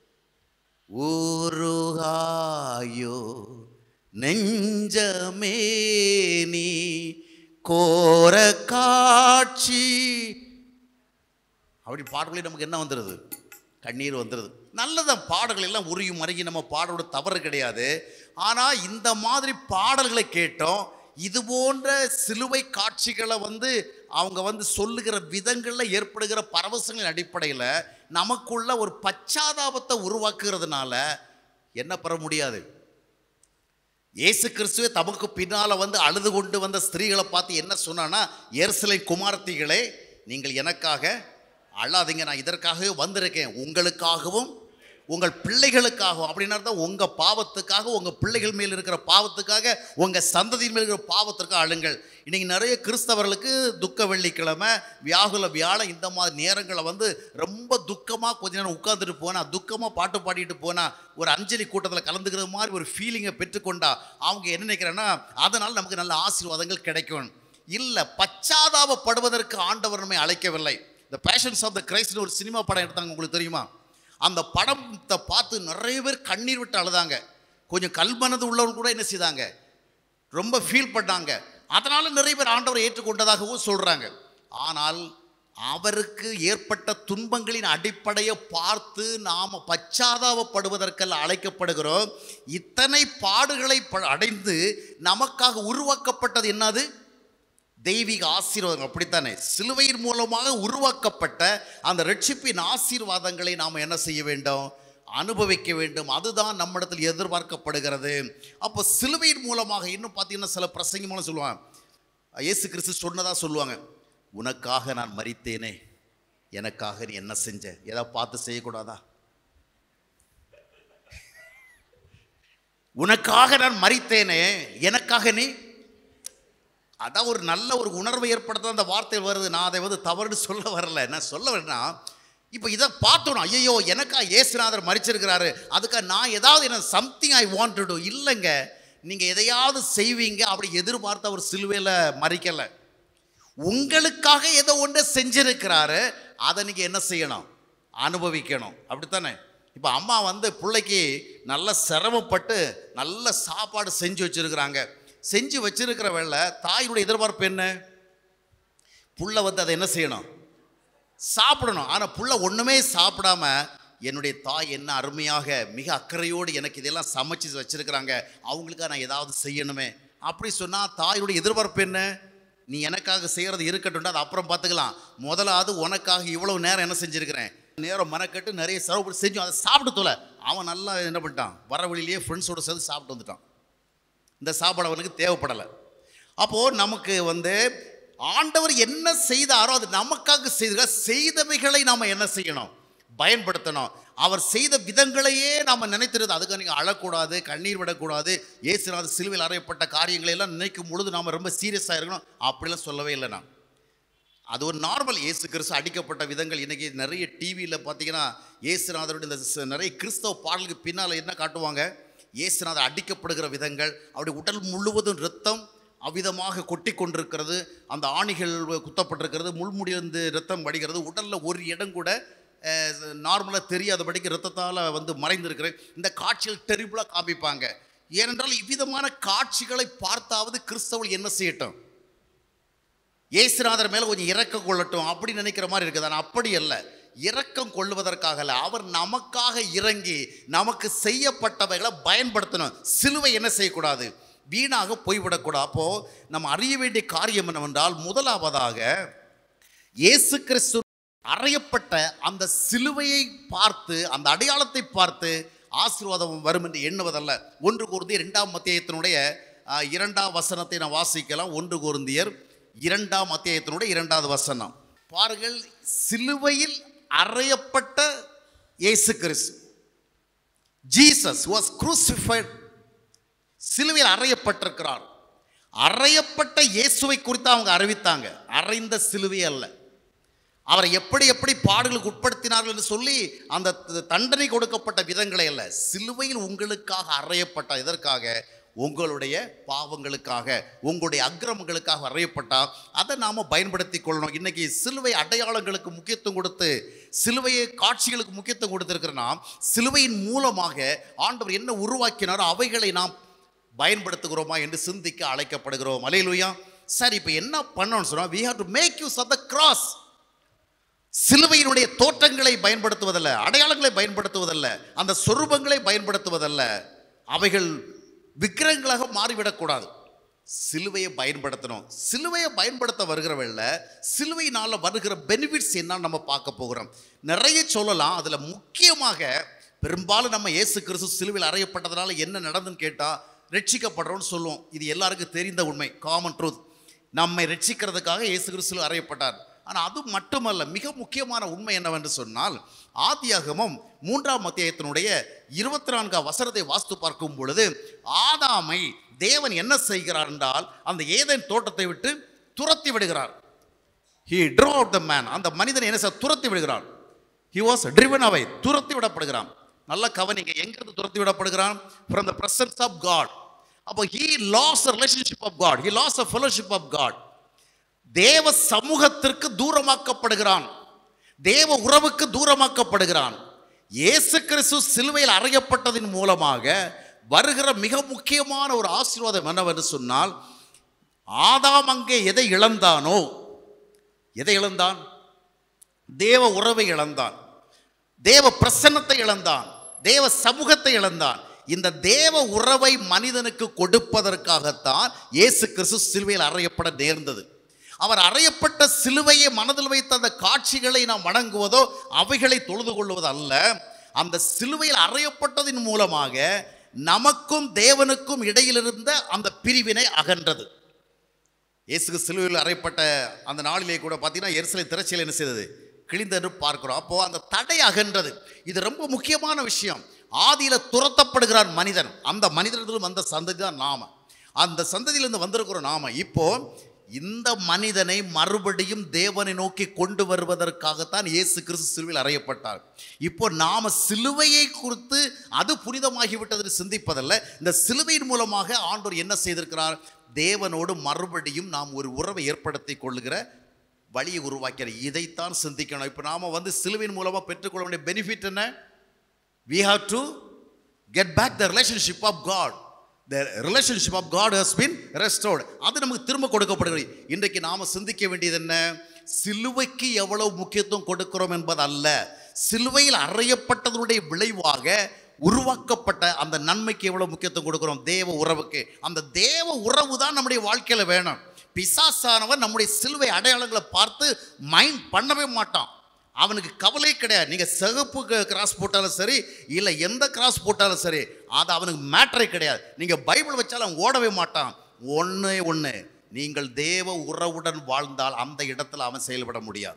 ஊருகாயோ நெஞ்சமே நீ கோர காட்சி அப்படி பாடல்களே நமக்கு என்ன வந்துடுது கண்ணீர் வந்துடுது நல்லதான் பாடல்கள் எல்லாம் உருகி மருகி நம்ம பாடலோட தவறு கிடையாது ஆனால் இந்த மாதிரி பாடல்களை கேட்டோம் இது போன்ற சிலுவை காட்சிகளை வந்து அவங்க வந்து சொல்லுகிற விதங்களில் ஏற்படுகிற பரவசங்களின் அடிப்படையில் நமக்குள்ள ஒரு பச்சாதாபத்தை உருவாக்குறதுனால என்ன பெற முடியாது இயேசு கிறிஸ்துவே தமக்கு பின்னால் வந்து அழுது கொண்டு வந்த ஸ்திரீகளை பார்த்து என்ன சொன்னான்னா எருசலை குமாரத்திகளே நீங்கள் எனக்காக அழாதீங்க நான் இதற்காகவே வந்திருக்கேன் உங்களுக்காகவும் உங்கள் பிள்ளைகளுக்காக அப்படின்னா தான் உங்கள் பாவத்துக்காக உங்கள் பிள்ளைகள் மேல் இருக்கிற பாவத்துக்காக உங்கள் சந்ததியின் மேல் இருக்கிற பாவத்திற்காக அழுங்கள் இன்னைக்கு நிறைய கிறிஸ்தவர்களுக்கு துக்க வெள்ளிக்கிழமை வியாகுல வியாழன் இந்த மாதிரி நேரங்களை வந்து ரொம்ப துக்கமாக கொஞ்ச நேரம் உட்காந்துட்டு போனால் துக்கமாக பாட்டு பாடிட்டு போனால் ஒரு அஞ்சலி கூட்டத்தில் கலந்துக்கிற மாதிரி ஒரு ஃபீலிங்கை பெற்றுக்கொண்டா அவங்க என்ன நினைக்கிறாங்கன்னா அதனால் நமக்கு நல்ல ஆசீர்வாதங்கள் கிடைக்கும் இல்லை பச்சாதாபப்படுவதற்கு ஆண்டவர் நம்மை அழைக்கவில்லை இந்த பேஷன்ஸ் ஆஃப் த கிரைஸ்ட்னு ஒரு சினிமா படம் எடுத்தாங்க உங்களுக்கு தெரியுமா அந்த படத்தை பார்த்து நிறைய பேர் கண்ணீர் விட்டு அழுதாங்க கொஞ்சம் கல்மனது உள்ளவங்க கூட என்ன செய்தாங்க ரொம்ப ஃபீல் பண்ணாங்க அதனால நிறைய பேர் ஆண்டவரை ஏற்றுக்கொண்டதாகவும் சொல்றாங்க ஆனால் அவருக்கு ஏற்பட்ட துன்பங்களின் அடிப்படையை பார்த்து நாம் பச்சாதாபப்படுவதற்கல்ல அழைக்கப்படுகிறோம் இத்தனை பாடுகளை ப- அடைந்து நமக்காக உருவாக்கப்பட்டது என்னது தெய்வீக ஆசீர்வாதம் அப்படித்தானே சிலுவையின் மூலமாக உருவாக்கப்பட்ட அந்த ரட்சிப்பின் ஆசீர்வாதங்களை நாம் என்ன செய்ய வேண்டும் அனுபவிக்க வேண்டும் அதுதான் நம்மிடத்தில் எதிர்பார்க்கப்படுகிறது அப்போ சிலுவையின் மூலமாக இன்னும் பார்த்தீங்கன்னா சில பிரசங்க மூலம் சொல்லுவாங்க இயேசு கிறிஸ்து சொன்னதா சொல்லுவாங்க உனக்காக நான் மரித்தேனே எனக்காக நீ என்ன செஞ்ச ஏதாவது பார்த்து செய்யக்கூடாதா உனக்காக நான் மரித்தேனே எனக்காக நீ அதான் ஒரு நல்ல ஒரு உணர்வை ஏற்படுத்த அந்த வார்த்தை வருது நான் அதை வந்து தவறுன்னு சொல்ல வரல நான் சொல்ல வரேன்னா இப்போ இதை பார்த்தோம் ஐயோ எனக்கா ஏசுநாதர் மறிச்சிருக்கிறாரு அதுக்காக நான் ஏதாவது என்ன சம்திங் ஐ வாண்ட் டு இல்லைங்க நீங்கள் எதையாவது செய்வீங்க அப்படி எதிர்பார்த்து அவர் சிலுவையில் மறிக்கலை உங்களுக்காக ஏதோ ஒன்று செஞ்சிருக்கிறாரு அதை நீங்கள் என்ன செய்யணும் அனுபவிக்கணும் அப்படித்தானே இப்போ அம்மா வந்து பிள்ளைக்கு நல்ல சிரமப்பட்டு நல்ல சாப்பாடு செஞ்சு வச்சிருக்கிறாங்க செஞ்சு வச்சிருக்கிற வேளை தாயினுடைய எதிர்பார்ப்பு என்ன புள்ள வந்து அதை என்ன செய்யணும் சாப்பிடணும் ஆனால் புள்ள ஒன்றுமே சாப்பிடாம என்னுடைய தாய் என்ன அருமையாக மிக அக்கறையோடு எனக்கு இதெல்லாம் சமைச்சு வச்சிருக்கிறாங்க அவங்களுக்காக நான் ஏதாவது செய்யணுமே அப்படி சொன்னால் தாயுடைய எதிர்பார்ப்பு என்ன நீ எனக்காக செய்கிறது இருக்கட்டும் அது அப்புறம் பார்த்துக்கலாம் முதலாவது உனக்காக இவ்வளவு நேரம் என்ன செஞ்சுருக்கிறேன் நேரம் மனக்கட்டு நிறைய செலவு செஞ்சு அதை சாப்பிட்டு தொலை அவன் நல்லா என்ன பண்ணிட்டான் வர வழியிலேயே ஃப்ரெண்ட்ஸோட சேர்ந்து சாப்பிட்டு வந்துட்டான் இந்த சாப்பாடு அவனுக்கு தேவைப்படலை அப்போது நமக்கு வந்து ஆண்டவர் என்ன செய்தாரோ அது நமக்காக செய்த செய்தவைகளை நாம் என்ன செய்யணும் பயன்படுத்தணும் அவர் செய்த விதங்களையே நாம் நினைத்திருது அதுக்காக நீங்கள் அழக்கூடாது கண்ணீர் விடக்கூடாது இயேசுநாத சிலுவையில் அறையப்பட்ட காரியங்களை எல்லாம் நினைக்கும் பொழுது நாம் ரொம்ப சீரியஸாக இருக்கணும் அப்படிலாம் சொல்லவே இல்லை நான் அது ஒரு நார்மல் இயேசு கிறிஸ்து அடிக்கப்பட்ட விதங்கள் இன்னைக்கு நிறைய டிவியில் பார்த்தீங்கன்னா இயேசுநாதருடைய இந்த ச- நிறைய கிறிஸ்தவ பாடலுக்கு பின்னால் என்ன காட்டுவாங்க இயேசுநாதர் அடிக்கப்படுகிற விதங்கள் அவருடைய உடல் முழுவதும் ரத்தம் அவ்விதமாக கொட்டி கொண்டிருக்கிறது அந்த ஆணிகள் குத்தப்பட்டிருக்கிறது முள்முடியிலிருந்து ரத்தம் வடிகிறது உடலில் ஒரு இடம் கூட நார்மலாக தெரியாதபடிக்கு ரத்தத்தால் வந்து மறைந்திருக்கிற இந்த காட்சிகள் டெரிபிளாக காமிப்பாங்க ஏனென்றால் இவ்விதமான காட்சிகளை பார்த்தாவது கிறிஸ்தவர்கள் என்ன செய்யட்டும் இயேசுநாதர் மேலே கொஞ்சம் இரக்கம் கொள்ளட்டும் அப்படி நினைக்கிற மாதிரி இருக்குது ஆனால் அப்படி அல்ல இரக்கம் கொள்வதற்காக அல்ல அவர் நமக்காக இறங்கி நமக்கு செய்யப்பட்டவைகளை பயன்படுத்தணும் சிலுவை என்ன செய்யக்கூடாது வீணாக போய்விடக்கூடாது அப்போ நம்ம அறிய வேண்டிய காரியம் என்னவென்றால் முதலாவதாக இயேசு கிறிஸ்து அறையப்பட்ட அந்த சிலுவையை பார்த்து அந்த அடையாளத்தை பார்த்து ஆசீர்வாதம் வரும் என்று எண்ணுவதல்ல ஒன்று கூர்ந்தியர் இரண்டாம் மத்தியத்தினுடைய ஆஹ், இரண்டாம் வசனத்தை நான் வாசிக்கலாம் ஒன்று கூர்ந்தியர் இரண்டாம் அத்தியாயத்தினுடைய இரண்டாவது வசனம் பாருங்கள் சிலுவையில் அறையப்பட்ட இயேசு கிறிஸ்து ஜீசஸ் வாஸ் crucified சிலுவையில் அறையப்பட்டிருக்கிறார் அறையப்பட்ட இயேசுவை குறித்து அவங்க அறிவித்தாங்க அறைந்த சிலுவை அல்ல அவரை எப்படி எப்படி பாடுகளுக்கு உட்படுத்தினார்கள் என்று சொல்லி அந்த த- தண்டனை கொடுக்கப்பட்ட விதங்களை அல்ல சிலுவையில் உங்களுக்காக அறையப்பட்ட இதற்காக உங்களுடைய பாவங்களுக்காக உங்களுடைய அக்கிரமங்களுக்காக அறையப்பட்டால் அதை நாம் பயன்படுத்தி கொள்ளணும் இன்னைக்கு சிலுவை அடையாளங்களுக்கு முக்கியத்துவம் கொடுத்து சிலுவையை காட்சிகளுக்கு முக்கியத்துவம் கொடுத்திருக்கிற நாம் சிலுவையின் மூலமாக ஆண்டவர் என்ன உருவாக்கினாரோ அவைகளை நாம் பயன்படுத்துகிறோமா என்று சிந்திக்க அழைக்கப்படுகிறோம் அலையிலுயா சரி இப்போ என்ன பண்ணணும்னு சொன்னால் we have to make use of the cross சிலுவையினுடைய தோற்றங்களை பயன்படுத்துவதல்ல அடையாளங்களை பயன்படுத்துவதல்ல அந்த சொரூபங்களை பயன்படுத்துவதல்ல அவைகள் விக்கிரகங்களாக மாறிவிடக்கூடாது சிலுவையை பயன்படுத்தணும் சிலுவையை பயன்படுத்த வருகிறவல்ல சிலுவையினால் வருகிற பெனிஃபிட்ஸ் என்னன்னு நம்ம பார்க்க போகிறோம் நிறைய சொல்லலாம் அதில் முக்கியமாக பெரும்பாலும் நம்ம இயேசு கிறிஸ்து சிலுவையில் அறையப்பட்டதுனால என்ன நடந்துன்னு கேட்டால் ரட்சிக்கப்படுறோம்னு சொல்லுவோம் இது எல்லாருக்கும் தெரிந்த உண்மை காமன் ட்ரூத் நம்மை ரட்சிக்கிறதுக்காக இயேசு கிறிஸ்து அறையப்பட்டார் ஆனால் அது மட்டுமல்ல மிக முக்கியமான உண்மை என்னவென்று சொன்னால் ஆதியாகமம் மூன்றாம் அத்தியாயத்தினுடைய இருபத்தி நான்காம் வசனத்தை வாஸ்து பார்க்கும் பொழுது ஆதாமை தேவன் என்ன செய்கிறார் என்றால் அந்த ஏதேன் தோட்டத்தை விட்டு துரத்தி விடுகிறார் he throw out the man அந்த மனிதனை என்ன செய்ய துரத்தி விடுகிறான் ஹி வாஸ் ட்ரிவன் அவை துரத்தி விடப்படுகிறான் நல்ல கவனிங்க எங்கிருந்து துரத்தி விடப்படுகிறான் from the presence of God அப்போ he lost relationship of God he lost a fellowship of God தேவ சமூகத்திற்கு தூரமாக்கப்படுகிறான் தேவ உறவுக்கு தூரமாக்கப்படுகிறான் இயேசு கிறிஸ்து சிலுவையில் அறையப்பட்டதின் மூலமாக வருகிற மிக முக்கியமான ஒரு ஆசீர்வாதம் என்னவென்று சொன்னால் ஆதாம் அங்கே எதை இழந்தானோ எதை இழந்தான் தேவ உறவை இழந்தான் தேவ பிரசன்னத்தை இழந்தான் தேவ சமூகத்தை இழந்தான் இந்த தேவ உறவை மனிதனுக்கு கொடுப்பதற்காகத்தான் இயேசு கிறிஸ்து சிலுவையில் அறையப்பட நேர்ந்தது அவர் அறையப்பட்ட சிலுவையை மனதில் வைத்த அந்த காட்சிகளை நாம் வணங்குவதோ அவைகளை தொழுது கொள்வது அல்ல அந்த சிலுவையில் அறையப்பட்டதின் மூலமாக நமக்கும் தேவனுக்கும் இடையில் இருந்த அந்த பிரிவினை அகன்றது இயேசுக்கு சிலுவையில் அறையப்பட்ட அந்த நாளிலே கூட பார்த்தீங்கன்னா எரிசலை திரைச்சியில் என்ன செய்தது கிழிந்தென்று பார்க்கிறோம் அப்போ அந்த தடை அகன்றது இது ரொம்ப முக்கியமான விஷயம் ஆதியில துரத்தப்படுகிறான் மனிதன் அந்த மனிதனிலும் வந்த சந்ததி தான் நாம அந்த சந்ததியிலிருந்து வந்திருக்கிறோம் நாம இப்போ இந்த மனிதனை மறுபடியும் தேவனை நோக்கி கொண்டு வருவதற்காகத்தான் இயேசு கிறிஸ்து சிலுவையில் அறையப்பட்டார் இப்போ நாம சிலுவையை குறித்து அது புனிதமாகிவிட்டது சிந்திப்பதல்ல இந்த சிலுவையின் மூலமாக ஆண்டவர் என்ன செய்திருக்கிறார் தேவனோடு மறுபடியும் நாம் ஒரு உறவை ஏற்படுத்தி கொள்ளுகிற வழியை உருவாக்கிறார் இதைத்தான் சிந்திக்கணும் இப்போ நாம் வந்து சிலுவையின் மூலமாக பெற்றுக்கொள்ள வேண்டிய பெனிஃபிட் என்ன we have to get back the relationship of God. The relationship of God has been restored. அது நமக்கு திரும்ப கொடுக்கப்படுகிறது இன்றைக்கு நாம சிந்திக்க வேண்டியது என்ன சிலுவைக்கு எவ்வளவு முக்கியத்துவம் கொடுக்கிறோம் என்பது அல்ல சிலுவையில் அறையப்பட்டதனுடைய விளைவாக உருவாக்கப்பட்ட அந்த நன்மைக்கு எவ்வளவு முக்கியத்துவம் கொடுக்கிறோம் தேவ உறவுக்கு அந்த தேவ உறவு தான் நம்முடைய வாழ்க்கையில வேணும் பிசாசானவன் நம்முடைய சிலுவை அடையாளங்களை பார்த்து மைண்ட் பண்ணவே மாட்டான் அவனுக்கு கவலை கிடையாது நீங்கள் சிகப்பு கிராஸ் போட்டாலும் சரி இல்லை எந்த கிராஸ் போட்டாலும் சரி அது அவனுக்கு மேட்டரே கிடையாது நீங்கள் பைபிள் வச்சாலும் அவன் ஓடவே மாட்டான் ஒன்றே ஒன்று நீங்கள் தேவ உறவுடன் வாழ்ந்தால் அந்த இடத்துல அவன் செயல்பட முடியாது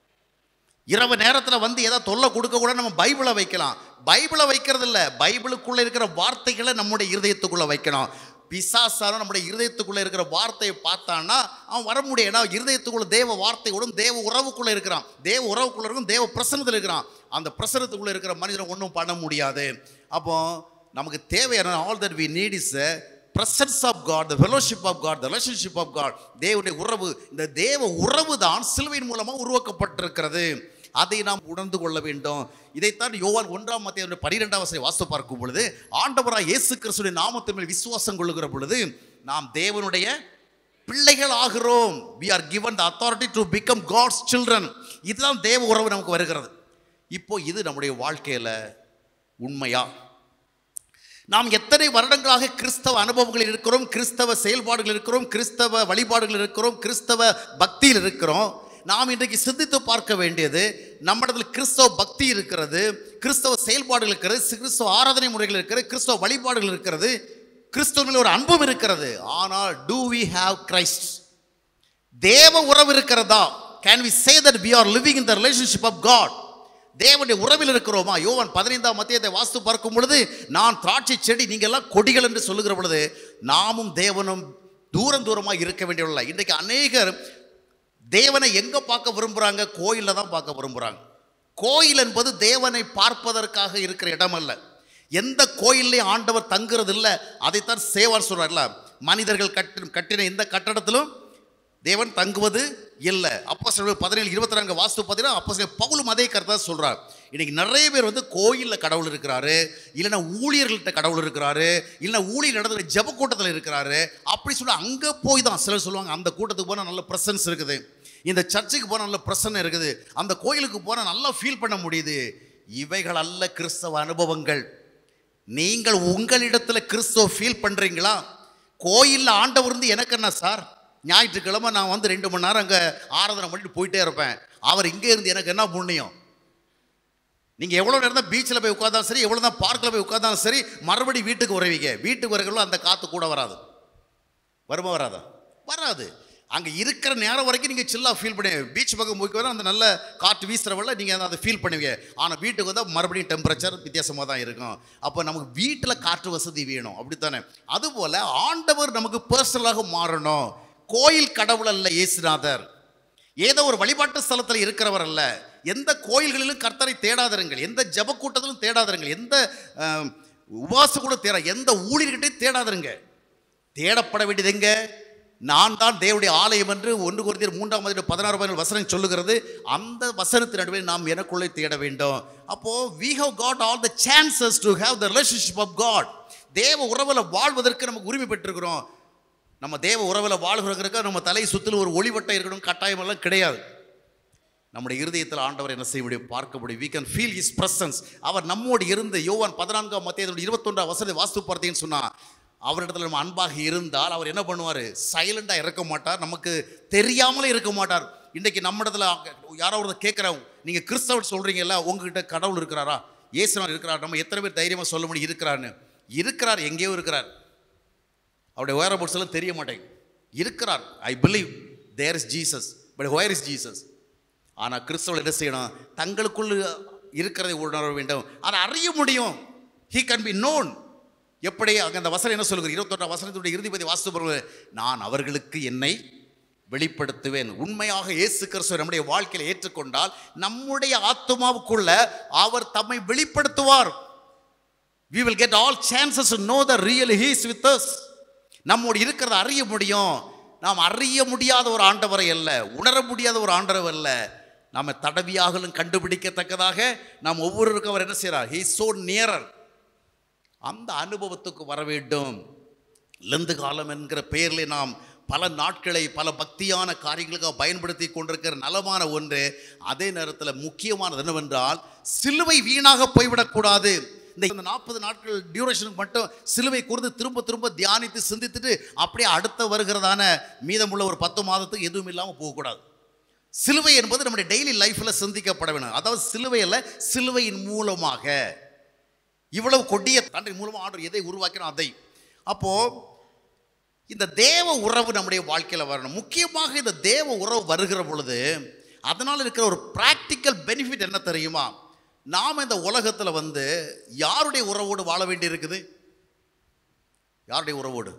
இரவு நேரத்தில் வந்து ஏதாவது தொல்லை கொடுக்க கூட நம்ம பைபிளை வைக்கலாம் பைபிளை வைக்கிறது இல்லை பைபிளுக்குள்ளே இருக்கிற வார்த்தைகளை நம்முடைய இருதயத்துக்குள்ளே வைக்கணும் பிசாசான நம்முடைய இருதயத்துக்குள்ளே இருக்கிற வார்த்தையை பார்த்தான்னா அவன் வர முடியும் ஏன்னா இருதயத்துக்குள்ள தேவ வார்த்தையோடும் தேவ உறவுக்குள்ளே இருக்கிறான் தேவ உறவுக்குள்ளே இருக்கும் தேவ பிரசனத்தில் இருக்கிறான் அந்த பிரசனத்துக்குள்ளே இருக்கிற மனிதனை ஒன்றும் பண்ண முடியாது அப்போ நமக்கு தேவையான all that we need is presence of God the fellowship of God the relationship of God தேவனுடைய உறவு இந்த தேவ உறவு தான் சிலுவையின் மூலமாக உருவாக்கப்பட்டிருக்கிறது அதை நாம் உணர்ந்து கொள்ள வேண்டும் இதைத்தான் யோவான் ஒன்றாம் மத்திய பனிரெண்டாம் வசதி வாசித்து பார்க்கும் பொழுது ஆண்டவராக இயேசு கிறிஸ்துடைய நாமத்தின் மேல் விசுவாசம் கொள்ளுகிற பொழுது நாம் தேவனுடைய பிள்ளைகள் ஆகிறோம் we are given the authority to become God's children இதுதான் தேவ உறவு நமக்கு வருகிறது இப்போ இது நம்முடைய வாழ்க்கையில் உண்மையா நாம் எத்தனை வருடங்களாக கிறிஸ்தவ அனுபவங்களில் இருக்கிறோம் கிறிஸ்தவ செயல்பாடுகள் இருக்கிறோம் கிறிஸ்தவ வழிபாடுகள் இருக்கிறோம் கிறிஸ்தவ பக்தியில் இருக்கிறோம் நாம் இன்றைக்கு சிந்தித்து பார்க்க வேண்டியது நம்மிடத்தில் கிறிஸ்தவ பக்தி இருக்கிறது கிறிஸ்தவ செயல்பாடுகள் இருக்கிறது கிறிஸ்தவ ஆராதனை முறைகள் இருக்கிறது கிறிஸ்தவ வழிபாடுகள் இருக்கிறது கிறிஸ்தவ ஒரு அன்பும் இருக்கிறது ஆனால் டூ வி ஹாவ் கிரைஸ்ட் தேவ உறவு இருக்கிறதா can we say that we are living in the relationship of God தேவனுடைய உறவில் இருக்கிறோமா யோவான் பதினைந்தாம் மத்தியத்தை வாஸ்து பார்க்கும் பொழுது நான் திராட்சை செடி நீங்க எல்லாம் கொடிகள் என்று சொல்லுகிற பொழுது நாமும் தேவனும் தூரம் தூரமாக இருக்க வேண்டியவர்கள் இன்றைக்கு அநேகர் தேவனை எங்க பார்க்க விரும்புறாங்க கோயிலில் தான் பார்க்க விரும்புறாங்க கோயில் என்பது தேவனை பார்ப்பதற்காக இருக்கிற இடம் அல்ல எந்த கோயில்லையும் ஆண்டவர் தங்குறது இல்லை அதைத்தான் சேவான் சொல்றார்ல மனிதர்கள் கட்டி கட்டின எந்த கட்டடத்திலும் தேவன் தங்குவது இல்லை அப்போ சில பதினேழு இருபத்தி நான்கு வாஸ்து பார்த்தீங்கன்னா அப்போ சில பவுலும் அதே கருத்தை சொல்றார் இன்னைக்கு நிறைய பேர் வந்து கோயிலில் கடவுள் இருக்கிறாரு இல்லைன்னா ஊழியர்கள்ட்ட கடவுள் இருக்கிறாரு இல்லைன்னா ஊழியர் நடந்துற ஜெப கூட்டத்தில் இருக்கிறாரு அப்படி சொல்லி அங்கே போய் தான் சிலர் சொல்லுவாங்க அந்த கூட்டத்துக்கு போனால் நல்ல ப்ரெசன்ஸ் இருக்குது இந்த சர்ச்சுக்கு போனால் நல்ல பிரசன்னம் இருக்குது அந்த கோயிலுக்கு போனால் நல்லா ஃபீல் பண்ண முடியுது இவைகள் அல்ல கிறிஸ்தவ அனுபவங்கள் நீங்கள் உங்களிடத்தில் கிறிஸ்தவ ஃபீல் பண்ணுறீங்களா கோயிலில் ஆண்டவர் இருந்து எனக்கு என்ன சார் ஞாயிற்றுக்கிழமை நான் வந்து ரெண்டு மணி நேரம் அங்கே ஆராதனை பண்ணிட்டு போயிட்டே இருப்பேன் அவர் இங்கே இருந்து எனக்கு என்ன புண்ணியம் நீங்கள் எவ்வளோ நேரம் தான் பீச்சில் போய் உட்காந்தாலும் சரி எவ்வளோ தான் பார்க்கில் போய் உட்காந்தாலும் சரி மறுபடியும் வீட்டுக்கு வருவீங்க வீட்டுக்கு வரங்களும் அந்த காற்று கூட வராது வருமா வராதா வராது அங்கே இருக்கிற நேரம் வரைக்கும் நீங்கள் சில்லாக ஃபீல் பண்ணுவீங்க பீச் பக்கம் போய்க்கு வர அந்த நல்ல காற்று வீசுறவள்ள நீங்கள் அதை ஃபீல் பண்ணுவீங்க ஆனால் வீட்டுக்கு வந்தால் மறுபடியும் டெம்பரேச்சர் வித்தியாசமாக தான் இருக்கும் அப்போ நமக்கு வீட்டில் காற்று வசதி வேணும் அப்படித்தானே அதுபோல் ஆண்டவர் நமக்கு பர்சனலாக மாறணும் கோயில் கடவுள் அல்ல இயேசுநாதர் ஏதோ ஒரு வழிபாட்டு ஸ்தலத்தில் இருக்கிறவர் அல்ல எந்த கோயில்களிலும் கர்த்தரை தேடாதிருங்கள் எந்த ஜப கூட்டத்திலும் தேடாதிருங்கள் எந்த அஹ், உபவாச கூட தேட எந்த ஊழியர்கிட்டையும் தேடாதிருங்க தேடப்பட வேண்டியது எங்க நான் தான் தேவனுடைய ஆலயம் என்று ஒன்று குருந்தியர் மூன்றாம் அதில் பதினாறு பதினேழு வசனம் சொல்லுகிறது அந்த வசனத்தின் நடுவே நாம் எனக்குள்ளே தேட வேண்டும் அப்போ we have got all the chances to have the relationship of God தேவ உறவில் வாழ்வதற்கு நமக்கு உரிமை பெற்றிருக்கிறோம் நம்ம தேவ உறவில் வாழ்கிறதுக்கு நம்ம தலை சுற்றிலும் ஒரு ஒளிவட்டம் இருக்கணும் கட்டாயம் எல்லாம் கிடையாது நம்முடைய இருதயத்தில் ஆண்டவர் என்ன செய்ய முடியும் பார்க்க முடியும் we can feel his presence அவர் நம்மோடு இருந்து யோவான் பதினான்காம் மத்திய இருபத்தொன்றாம் வசதி வாஸ்து பார்த்தீங்கன்னு சொன்னா அவரிடத்துல நம்ம அன்பாக இருந்தால் அவர் என்ன பண்ணுவார் சைலண்டாக இருக்க மாட்டார் நமக்கு தெரியாமலே இருக்க மாட்டார் இன்றைக்கி நம்ம இடத்துல யாரோ ஒரு கேட்குறோம் நீங்கள் கிறிஸ்தவர் சொல்கிறீங்கல்ல உங்ககிட்ட கடவுள் இருக்கிறாரா இயேசுனார் இருக்கிறார் நம்ம எத்தனை பேர் தைரியமாக சொல்ல முடியும் இருக்கிறாருன்னு இருக்கிறார் எங்கேயோ இருக்கிறார் அவருடைய வேற போட்ஸ் எல்லாம் தெரிய மாட்டேங்க இருக்கிறார் I believe there is Jesus but where is Jesus ஆனால் கிறிஸ்தவர்கள் என்ன செய்யணும் தங்களுக்குள் இருக்கிறதை உணர வேண்டும் அதை அறிய முடியும் ஹீ கேன் பி நோன் எப்படி அங்கே அந்த வசனம் என்ன சொல்லுகிறது இருபத்தொன்றாம் வசனத்துடைய இறுதிபதி வாசித்து நான் அவர்களுக்கு என்னை வெளிப்படுத்துவேன் உண்மையாக இயேசு கிறிஸ்துவை நம்முடைய வாழ்க்கையில் ஏற்றுக்கொண்டால் நம்முடைய ஆத்மாவுக்குள்ள அவர் தம்மை வெளிப்படுத்துவார் we will get all chances to know the real he is with us நம்மோடு இருக்கிறத அறிய முடியும் நாம் அறிய முடியாத ஒரு ஆண்டவரை அல்ல உணர முடியாத ஒரு ஆண்டவர் அல்ல நாம தடவியாகலும் கண்டுபிடிக்கத்தக்கதாக நாம் ஒவ்வொருவருக்கும் அவர் என்ன செய்கிறார் he is so nearer அந்த அனுபவத்துக்கு வர வேண்டும் லந்து காலம் என்கிற பெயரிலே நாம் பல நாட்களை பல பக்தியான காரியங்களுக்காக பயன்படுத்தி கொண்டிருக்கிற நலமான ஒன்று அதே நேரத்தில் முக்கியமானது என்னவென்றால் சிலுவை வீணாக போய்விடக்கூடாது இந்த நாற்பது நாட்கள் டியூரேஷனுக்கு மட்டும் சிலுவை குறித்து திரும்ப திரும்ப தியானித்து சிந்தித்துட்டு அப்படியே அடுத்த வருகிறதான மீதமுள்ள ஒரு பத்து மாதத்துக்கு எதுவும் இல்லாமல் போகக்கூடாது சிலுவை என்பது நம்முடைய டெய்லி லைஃப்பில் சிந்திக்கப்பட வேண்டும் அதாவது சிலுவையில் சிலுவையின் மூலமாக இவ்வளவு கொடிய தண்டனை மூலமாக ஆண்டவர் எதை உருவாக்கினோம் அதை அப்போ இந்த தேவ உறவு நம்முடைய வாழ்க்கையில் வரணும் முக்கியமாக இந்த தேவ உறவு வருகிற பொழுது அதனால் இருக்கிற ஒரு ப்ராக்டிக்கல் பெனிஃபிட் என்ன தெரியுமா நாம் இந்த உலகத்தில் வந்து யாருடைய உறவோடு வாழ வேண்டி இருக்குது யாருடைய உறவோடு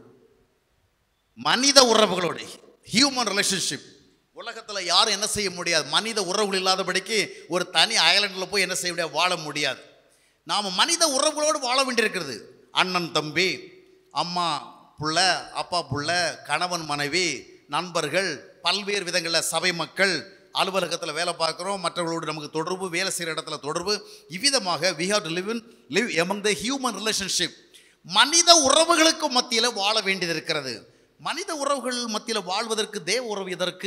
மனித உறவுகளோடு ஹியூமன் ரிலேஷன்ஷிப் உலகத்தில் யாரும் என்ன செய்ய முடியாது மனித உறவுகள் இல்லாதபடிக்கு ஒரு தனி அயலண்டில் போய் என்ன செய்ய முடியாது வாழ முடியாது நாம் மனித உறவுகளோடு வாழ வேண்டியிருக்கிறது அண்ணன் தம்பி அம்மா புள்ள அப்பா புள்ள கணவன் மனைவி நண்பர்கள் பல்வேறு விதங்களில் சபை மக்கள் அலுவலகத்தில் வேலை பார்க்குறோம் மற்றவர்களோடு நமக்கு தொடர்பு வேலை செய்கிற இடத்துல தொடர்பு இவ்விதமாக we have to live in live among the human relationship மனித உறவுகளுக்கு மத்தியில் வாழ வேண்டியது இருக்கிறது மனித உறவுகள் மத்தியில் வாழ்வதற்கு தேவ உறவு எதற்கு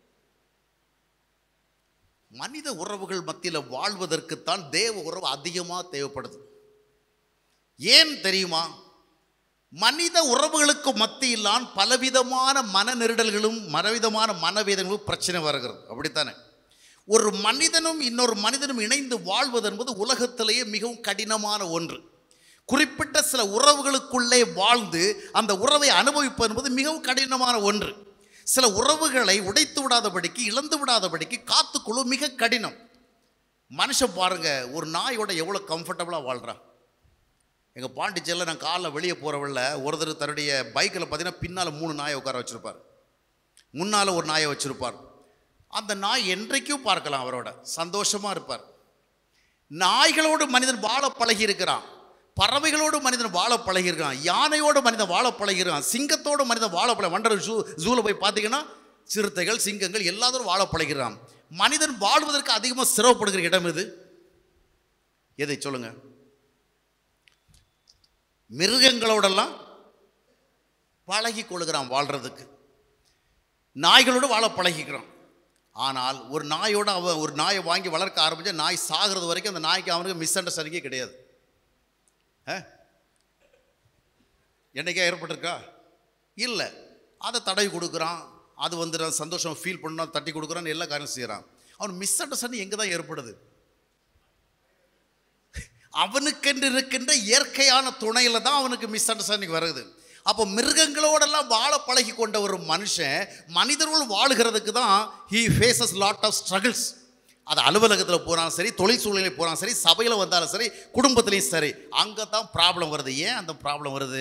மனித உறவுகள் மத்தியில் வாழ்வதற்குத்தான் தேவ உறவு அதிகமாக தேவைப்படுது ஏன் தெரியுமா மனித உறவுகளுக்கு மத்தியிலான் பலவிதமான மன நெருடல்களும் பலவிதமான மனவேதங்களும் பிரச்சனை வருகிறது அப்படித்தானே ஒரு மனிதனும் இன்னொரு மனிதனும் இணைந்து வாழ்வது என்பது உலகத்திலேயே மிகவும் கடினமான ஒன்று குறிப்பிட்ட சில உறவுகளுக்குள்ளே வாழ்ந்து அந்த உறவை அனுபவிப்பது என்பது மிகவும் கடினமான ஒன்று சில உறவுகளை உடைத்து விடாதபடிக்கு இழந்து விடாதபடிக்கு காத்துக்கொள்ள மிக கடினம் மனுஷன் பாருங்க ஒரு நாயோட எவ்வளோ கம்ஃபர்டபுளாக வாழ்கிறான் எங்கள் பாண்டிச்சேரியில் நான் காலைல வெளியே போகிறவள்ள ஒருத்தர் தன்னுடைய பைக்கில் பார்த்தீங்கன்னா பின்னால் மூணு நாயை உட்கார வச்சுருப்பார் முன்னால் ஒரு நாயை வச்சுருப்பார் அந்த நாய் என்றைக்கும் பார்க்கலாம் அவரோட சந்தோஷமாக இருப்பார் நாய்களோடு மனிதன் வாழ பழகி இருக்கிறான் பறவைகளோடு மனிதன் வாழ பழகி இருக்கான் யானையோடு மனிதன் வாழ பழகி இருக்கான் சிங்கத்தோடு மனிதன் வாழ பழ வண்டர் ஜூ ஜூவில் போய் பார்த்தீங்கன்னா சிறுத்தைகள் சிங்கங்கள் எல்லாத்தோடும் வாழ பழகிறான் மனிதன் வாழ்வதற்கு அதிகமாக சிரமப்படுகிற இடம் இது எதை சொல்லுங்க மிருகங்களோடெல்லாம் பழகி கொள்கிறான் வாழ்கிறதுக்கு நாய்களோடு வாழ பழகிக்கிறான் ஆனால் ஒரு நாயோட அவன் ஒரு நாயை வாங்கி வளர்க்க ஆரம்பிச்சா நாய் சாகிறது வரைக்கும் அந்த நாய்க்கு அவனுக்கு மிஸ் அண்டர்ஸ்டாண்டிங்கே கிடையாது ஆ? என்னைக்கா ஏற்பட்டிருக்கா இல்லை அதை தடவி கொடுக்குறான் அது வந்து நான் சந்தோஷம் ஃபீல் பண்ணால் தட்டி கொடுக்குறான்னு எல்லா காரியம் செய்கிறான் அவன் மிஸ் அண்டர்ஸ்டாண்டிங் எங்கே தான் ஏற்படுது அவனுக்கென்று இருக்கின்ற இயற்கையான துணையில் தான் அவனுக்கு மிஸ் அண்டர்ஸ்டாண்டிங் வருது அப்போ மிருகங்களோடெல்லாம் வாழ பழகி கொண்ட ஒரு மனுஷன் மனிதர்கள் வாழுகிறதுக்கு தான் he faces lot of struggles அது அலுவலகத்தில் போனாலும் சரி தொழில் சூழ்நிலை போனாலும் சரி சபையில் வந்தாலும் சரி குடும்பத்துலேயும் சரி அங்கே தான் ப்ராப்ளம் வருது ஏன் அந்த ப்ராப்ளம் வருது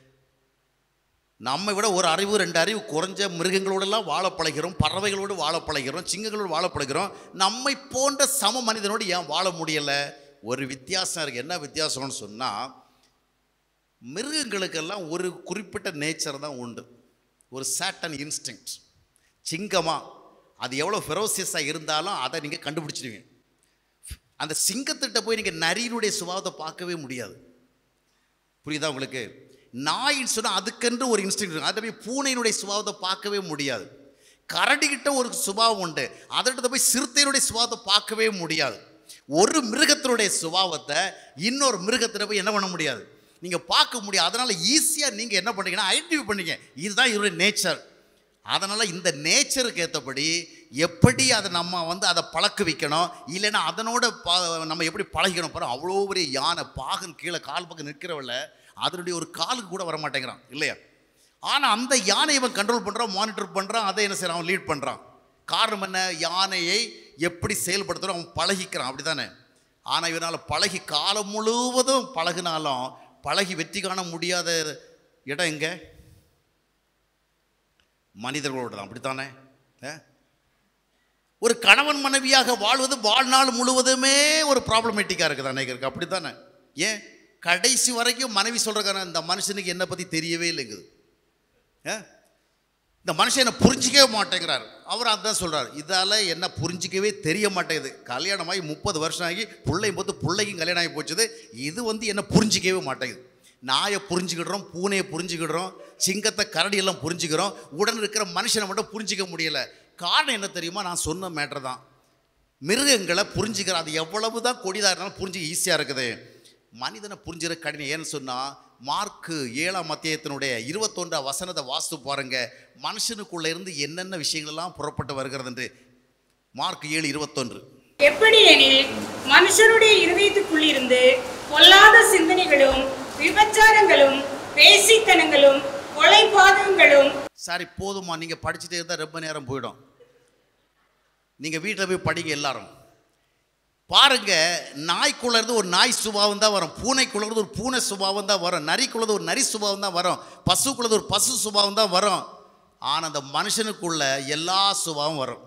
நம்மை விட ஒரு அறிவு ரெண்டு அறிவு குறைஞ்ச மிருகங்களோடெல்லாம் வாழ பழகிறோம் பறவைகளோடு வாழ பழகிறோம் சிங்கங்களோடு வாழ பழகிறோம் நம்மை போன்ற சம மனிதனோடு ஏன் வாழ முடியலை ஒரு வித்தியாசம் இருக்குது என்ன வித்தியாசம்னு சொன்னால் மிருகங்களுக்கெல்லாம் ஒரு குறிப்பிட்ட நேச்சர் தான் உண்டு ஒரு சேட்டன் இன்ஸ்டிங்க்ட் சிங்கமா அது எவ்வளோ ஃபெரோசியஸாக இருந்தாலும் அதை நீங்கள் கண்டுபிடிச்சிடுவீங்க அந்த சிங்கத்திட்ட போய் நீங்கள் நரியினுடைய சுபாவத்தை பார்க்கவே முடியாது புரியுதா உங்களுக்கு நாயின்னு சொன்னால் அதுக்கென்று ஒரு இன்ஸ்டிங் இருக்கு அதை போய் பூனையினுடைய சுபாவத்தை பார்க்கவே முடியாது கரடிகிட்ட ஒரு சுபாவம் உண்டு அதட்ட போய் சிறுத்தையினுடைய சுபாவத்தை பார்க்கவே முடியாது ஒரு மிருகத்தினுடைய சுபாவத்தை இன்னொரு மிருகத்திட்ட போய் என்ன பண்ண முடியாது நீங்கள் பார்க்க முடியாது அதனால் ஈஸியாக நீங்கள் என்ன பண்ணுறீங்கன்னா ஐடென்டிஃபை பண்ணீங்க இதுதான் இவருடைய நேச்சர் அதனால் இந்த நேச்சருக்கு ஏற்றபடி எப்படி அதை நம்ம வந்து அதை பழக்க வைக்கணும் இல்லைன்னா அதனோட ப நம்ம எப்படி பழகிக்கணும் பாரு அவ்வளோ பெரிய யானை பாகன் கீழே கால் பக்கம் நிற்கிறவள அதனுடைய ஒரு காலுக்கு கூட வர மாட்டேங்கிறான் இல்லையா ஆனால் அந்த யானை இவன் கண்ட்ரோல் பண்ணுறான் மானிட்டர் பண்ணுறான் அதை என்ன செய்கிறான் அவன் லீட் பண்ணுறான் காரணம் என்ன யானையை எப்படி செயல்படுத்துகிறோம் அவன் பழகிக்கிறான் அப்படி தானே ஆனால் இவனால் பழகி காலம் முழுவதும் பழகினாலும் பழகி வெற்றி காண முடியாத இடம் எங்கே மனிதர்களோடு தான் அப்படித்தானே ஆ? ஒரு கணவன் மனைவியாக வாழ்வது வாழ்நாள் முழுவதுமே ஒரு ப்ராப்ளமேட்டிக்காக இருக்குது அநேகருக்கு அப்படி தானே ஏன் கடைசி வரைக்கும் மனைவி சொல்கிறக்கான இந்த மனுஷனுக்கு என்னை பற்றி தெரியவே இல்லைங்குது ஆ? இந்த மனுஷன் என்னை புரிஞ்சிக்கவே மாட்டேங்கிறார் அவர் அதான் சொல்கிறார் இதால் என்ன புரிஞ்சிக்கவே தெரிய மாட்டேங்குது கல்யாணமாகி முப்பது வருஷம் ஆகி பிள்ளையும் போது பிள்ளைக்கும் கல்யாணம் ஆகி போச்சுது இது வந்து என்ன புரிஞ்சிக்கவே மாட்டேங்குது நாயை புரிஞ்சுக்கிடுறோம் பூனையை புரிஞ்சுக்கிடுறோம் சிங்கத்தை கரடி எல்லாம் புரிஞ்சுக்கிறோம் உடன் இருக்கிற மனுஷனை மட்டும் புரிஞ்சிக்க முடியல காரணம் என்ன தெரியுமா நான் சொன்ன மேட்ரு தான் மிருகங்களை புரிஞ்சுக்கிற அது எவ்வளவு தான் கொடிதாக இருந்தாலும் புரிஞ்சுக்க ஈஸியாக இருக்குது மனிதனை புரிஞ்சுக்கிற கடினம் ஏன்னு சொன்னால் மார்க்கு ஏழாம் மத்தியத்தினுடைய இருபத்தொன்றாம் வசனத்தை வாஸ்து பாருங்க மனுஷனுக்குள்ள இருந்து என்னென்ன விஷயங்களெல்லாம் புறப்பட்டு வருகிறது என்று மார்க் ஏழு இருபத்தொன்று எப்படி எனில் மனுஷருடைய இருதயத்துக்குள்ளிருந்து பொல்லாத சிந்தனைகளும் விபச்சாரங்களும் பேசித்தனங்களும் கொலைபாதகங்களும் சரி போதுமா நீங்கள் படிச்சுட்டே இருந்தால் ரொம்ப நேரம் போயிடும் நீங்கள் வீட்டில் போய் படிங்க எல்லாரும் பாருங்க நாய்க்குள்ள இருந்து ஒரு நாய் சுபாவம் தான் வரும் பூனைக்குள்ள இருந்து ஒரு பூனை சுபாவம் தான் வரும் நரிக்குள்ளது ஒரு நரி சுபாவம் தான் வரும் பசுக்குள்ளது ஒரு பசு சுபாவம் தான் வரும் ஆனால் அந்த மனுஷனுக்குள்ள எல்லா சுபாவம் வரும்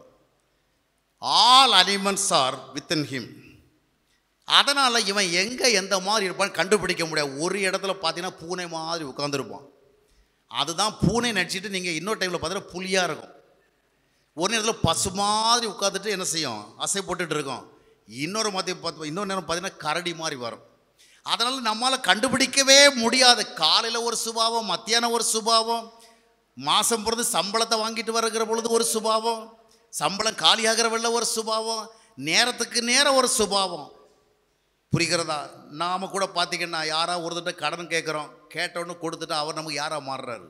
all animals are within him அதனால் இவன் எங்கே எந்த மாதிரி இருப்பான்னு கண்டுபிடிக்க முடியாது ஒரு இடத்துல பார்த்தீங்கன்னா பூனை மாதிரி உட்காந்துருப்பான் அதுதான் பூனை நடிச்சிட்டு நீங்கள் இன்னொரு டைமில் பார்த்தீங்கன்னா புலியாக இருக்கும் ஒரு நேரத்தில் பசு மாதிரி உட்காந்துட்டு என்ன செய்யும் அசை போட்டுட்டு இருக்கோம் இன்னொரு மதியம் பார்த்து இன்னொரு நேரம் பார்த்தீங்கன்னா கரடி மாதிரி வரும் அதனால் நம்மளால் கண்டுபிடிக்கவே முடியாது காலையில் ஒரு சுபாவம் மத்தியானம் ஒரு சுபாவம் மாதம் பொழுது சம்பளத்தை வாங்கிட்டு வருகிற பொழுது ஒரு சுபாவம் சம்பளம் காலியாகிற வெள்ள ஒரு சுபாவம் நேரத்துக்கு நேரம் ஒரு சுபாவம் புரிகிறதா நாம் கூட பார்த்தீங்கன்னா யாரா ஒருத்தட்ட கடன் கேட்குறோம் கேட்டோன்னு கொடுத்துட்டு அவர் நமக்கு யாரா மாறுறாரு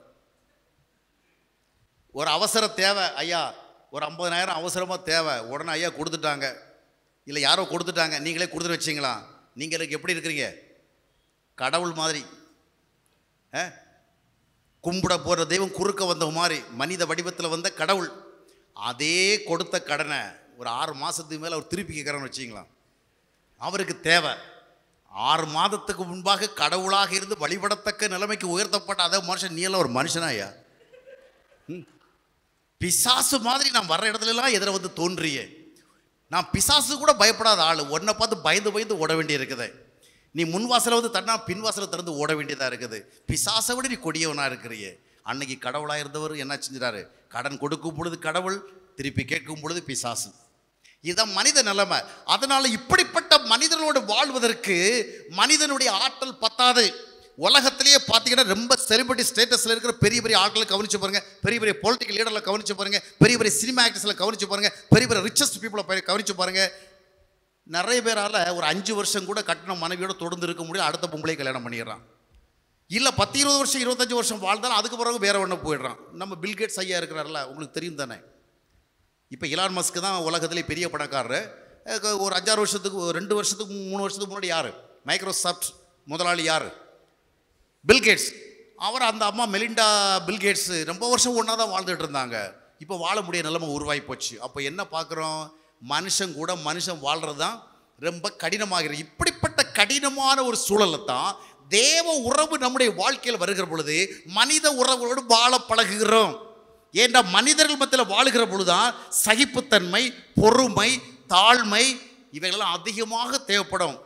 ஒரு அவசர தேவை ஐயா ஒரு ஐம்பதனாயிரம் அவசரமாக தேவை உடனே ஐயா கொடுத்துட்டாங்க இல்லை யாரோ கொடுத்துட்டாங்க நீங்களே கொடுத்துட்டு வச்சிங்களா நீங்கள் எனக்கு எப்படி இருக்கிறீங்க கடவுள் மாதிரி ஆ? கும்பிட போகிற தெய்வம் குறுக்க வந்த மாதிரி மனித வடிவத்தில் வந்த கடவுள் அதே கொடுத்த கடனை ஒரு ஆறு மாதத்துக்கு மேலே அவர் திருப்பி கேட்குறான்னு வச்சிங்களா அவருக்கு தேவை ஆறு மாதத்துக்கு முன்பாக கடவுளாக இருந்து வழிபடத்தக்க நிலைமைக்கு உயர்த்தப்பட்ட அதே மனுஷன் நீ எல்லாம் ஒரு மனுஷனா ஐயா ம். பிசாசு மாதிரி நான் வர்ற இடத்துல எல்லாம் எதிர வந்து தோன்றியே நான் பிசாசு கூட பயப்படாத ஆள் உன்னை பார்த்து பயந்து பயந்து ஓட வேண்டி இருக்குது நீ முன் வாசலை வந்து தன்னா பின் வாசலை திறந்து ஓட வேண்டியதாக இருக்குது பிசாசை விட நீ கொடியவனாக இருக்கிறியே அன்னைக்கு கடவுளாக இருந்தவர் என்ன செஞ்சிட்டாரு கடன் கொடுக்கும் பொழுது கடவுள் திருப்பி கேட்கும் பொழுது பிசாசு இதுதான் மனித நிலைமை அதனால இப்படிப்பட்ட மனிதனோடு வாழ்வதற்கு மனிதனுடைய ஆற்றல் பத்தாது உலகத்திலேயே பார்த்தீங்கன்னா ரொம்ப செலிபிரிட்டி ஸ்டேட்டஸில் இருக்கிற பெரிய பெரிய ஆட்களை கவனிச்சு பாருங்க பெரிய பெரிய பொலிட்டிக்கல் லீடர்ல கவனிச்சு பாருங்க பெரிய பெரிய சினிமா ஆக்டர்ஸில் கவனிச்சு பாருங்க பெரிய பெரிய ரிச்சஸ்ட் பீப்புளை கவனிச்சு பாருங்க நிறைய பேரால் ஒரு அஞ்சு வருஷம் கூட கட்டின மனைவியோட தொடர்ந்து இருக்க முடியும் அடுத்த பொம்பளையை கல்யாணம் பண்ணிடுறான் இல்லை பத்து இருபது வருஷம் இருபத்தஞ்சு வருஷம் வாழ்ந்தாலும் அதுக்கு பிறகு வேற ஒன்று போயிடுறான் நம்ம பில்கேட்ஸ் ஐயா இருக்கிறார்ல உங்களுக்கு தெரியும் தானே இப்போ இலான் மஸ்க்கு தான் உலகத்திலே பெரிய பணக்காரர் அஹ் ஒரு அஞ்சாறு வருஷத்துக்கு ஒரு ரெண்டு வருஷத்துக்கு மூணு வருஷத்துக்கு முன்னாடி யார் மைக்ரோசாஃப்ட் முதலாளி யார் பில்கேட்ஸ் அவர் அந்த அம்மா மெலிண்டா பில்கேட்ஸ் ரொம்ப வருஷம் ஒன்றா தான் வாழ்ந்துட்டு இருந்தாங்க இப்போ வாழ முடிய நிலைமை உருவாகி போச்சு அப்போ என்ன பார்க்குறோம் மனுஷன் கூட மனுஷன் வாழ்கிறது தான் ரொம்ப கடினமாகிறது இப்படிப்பட்ட கடினமான ஒரு சூழலை தான் தேவ உறவு நம்முடைய வாழ்க்கையில் வருகிற பொழுது மனித உறவுகளோடு வாழ பழகுகிறோம் ஏண்டா மனிதர்கள் மத்தியில் வாழுகிற பொழுதுதான் சகிப்புத்தன்மை பொறுமை தாழ்மை இவைகளெல்லாம் அதிகமாக தேவைப்படும்